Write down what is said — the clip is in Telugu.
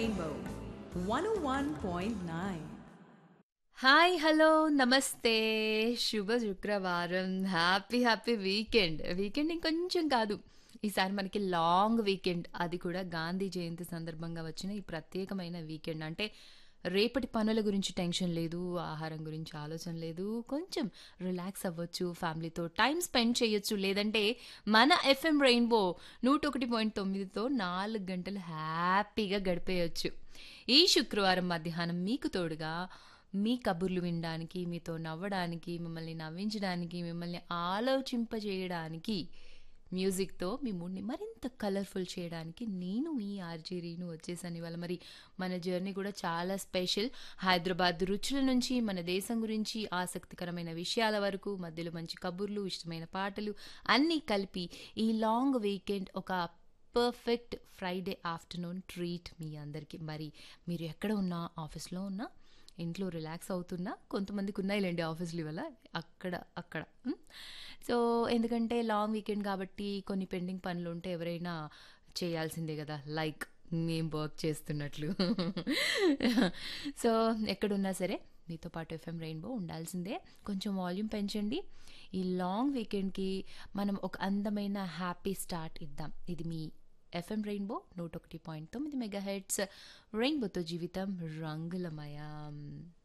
Rainbow 101.9. హాయ్ హలో నమస్తే శుభ శుక్రవారం హ్యాపీ హ్యాపీ వీకెండ్ వీకెండ్ ఇంకొంచెం కాదు ఈసారి మనకి లాంగ్ వీకెండ్ అది కూడా గాంధీ జయంతి సందర్భంగా వచ్చిన ఈ ప్రత్యేకమైన వీకెండ్ అంటే రేపటి పనుల గురించి టెన్షన్ లేదు ఆహారం గురించి ఆలోచన లేదు కొంచెం రిలాక్స్ అవ్వచ్చు ఫ్యామిలీతో టైం స్పెండ్ చేయొచ్చు లేదంటే మన ఎఫ్ఎం రెయిన్బో నూట ఒకటి పాయింట్ తొమ్మిదితో నాలుగు గంటలు హ్యాపీగా గడిపేయచ్చు ఈ శుక్రవారం మధ్యాహ్నం మీకు తోడుగా మీ కబుర్లు వినడానికి మీతో నవ్వడానికి మిమ్మల్ని నవ్వించడానికి మిమ్మల్ని ఆలోచింపజేయడానికి మ్యూజిక్తో మీ మూడ్ని మరింత కలర్ఫుల్ చేయడానికి నేను మీ ఆర్జీ రీను వచ్చేసాను ఇవాళ మరి మన జర్నీ కూడా చాలా స్పెషల్ హైదరాబాద్ రుచుల నుంచి మన దేశం గురించి ఆసక్తికరమైన విషయాల వరకు మధ్యలో మంచి కబుర్లు ఇష్టమైన పాటలు అన్నీ కలిపి ఈ లాంగ్ వీకెండ్ ఒక పర్ఫెక్ట్ ఫ్రైడే ఆఫ్టర్నూన్ ట్రీట్ మీ అందరికీ మరి మీరు ఎక్కడ ఉన్నా ఆఫీస్లో ఉన్నా ఇంట్లో రిలాక్స్ అవుతున్నా కొంతమందికి ఉన్నాయిలేండి ఆఫీస్లు ఇవాళ అక్కడ అక్కడ ఉమ్. సో ఎందుకంటే లాంగ్ వీకెండ్ కాబట్టి కొన్ని పెండింగ్ పనులు ఉంటే ఎవరైనా చేయాల్సిందే కదా లైక్ మేము వర్క్ చేస్తున్నట్లు సో ఎక్కడున్నా సరే మీతో పాటు ఎఫ్ఎం రెయిన్బో ఉండాల్సిందే కొంచెం వాల్యూమ్ పెంచండి ఈ లాంగ్ వీకెండ్కి మనం ఒక అందమైన హ్యాపీ స్టార్ట్ ఇద్దాం ఇది మీ ఎఫ్ఎం రెయిన్బో నూట ఒకటి పాయింట్ తొమ్మిది మెగా హెడ్స్ రెయిన్బోతో జీవితం రంగులమయం